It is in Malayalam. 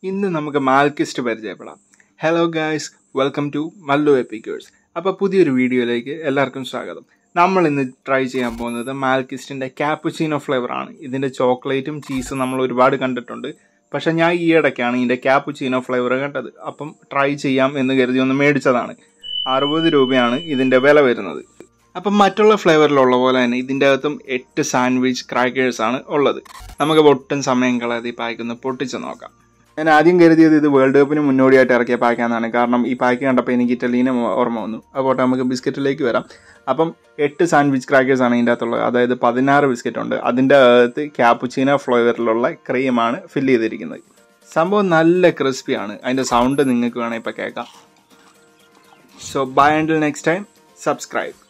ഇന്ന് നമുക്ക് മാൽക്കിസ്റ്റ് പരിചയപ്പെടാം hello guys welcome to Mallu Epickers അപ്പോൾ പുതിയൊരു വീഡിയോയിലേക്ക് എല്ലാവർക്കും സ്വാഗതം നമ്മൾ ഇന്ന് ട്രൈ ചെയ്യാൻ പോകുന്നത് മാൽക്കിസ്റ്റിൻ്റെ ക്യാപ്പുച്ചീനോ ഫ്ലേവർ ആണ് ഇതിൻ്റെ ചോക്ലേറ്റും ചീസും നമ്മൾ ഒരുപാട് കണ്ടിട്ടുണ്ട് പക്ഷെ ഞാൻ ഈ ഇടയ്ക്കാണ് ഇതിൻ്റെ ക്യാപ്പുച്ചീനോ ഫ്ലേവർ കണ്ടത് അപ്പം ട്രൈ ചെയ്യാം എന്ന് കരുതി ഒന്ന് മേടിച്ചതാണ് അറുപത് രൂപയാണ് ഇതിൻ്റെ വില വരുന്നത് അപ്പം മറ്റുള്ള ഫ്ലേവറിലുള്ള പോലെ തന്നെ ഇതിൻ്റെ അകത്തും എട്ട് സാൻഡ്വിച്ച് ക്രാക്കേഴ്സ് ആണ് ഉള്ളത് നമുക്ക് ഒട്ടും സമയം കളയാതെ ഈ പാക്ക് ഒന്ന് പൊട്ടിച്ച് നോക്കാം ഞാൻ ആദ്യം കരുതിയത് ഇത് വേൾഡ് കപ്പിന് മുന്നോടിയായിട്ട് ഇറക്കിയ പാക്കാന്നാണ് കാരണം ഈ പാക്ക് കണ്ടപ്പോൾ എനിക്ക് ഇറ്റലീനെ ഓർമ്മ വന്നു അപ്പോൾ നമുക്ക് ബിസ്ക്കറ്റിലേക്ക് വരാം അപ്പം എട്ട് സാൻഡ്വിച്ച് ക്രാക്കേഴ്സ് ആണ് ഇതിൻ്റെ അകത്തുള്ളത് അതായത് പതിനാറ് ബിസ്ക്കറ്റ് ഉണ്ട് അതിൻ്റെ അകത്ത് ക്യാപ്പുച്ചീന ഫ്ലേവറിലുള്ള ക്രീമാണ് ഫില്ല് ചെയ്തിരിക്കുന്നത് സംഭവം നല്ല ക്രിസ്പിയാണ് അതിൻ്റെ സൗണ്ട് നിങ്ങൾക്ക് വേണമെങ്കിൽ ഇപ്പോൾ കേൾക്കാം സോ ബൈ ആൻഡിൽ നെക്സ്റ്റ് ടൈം സബ്സ്ക്രൈബ്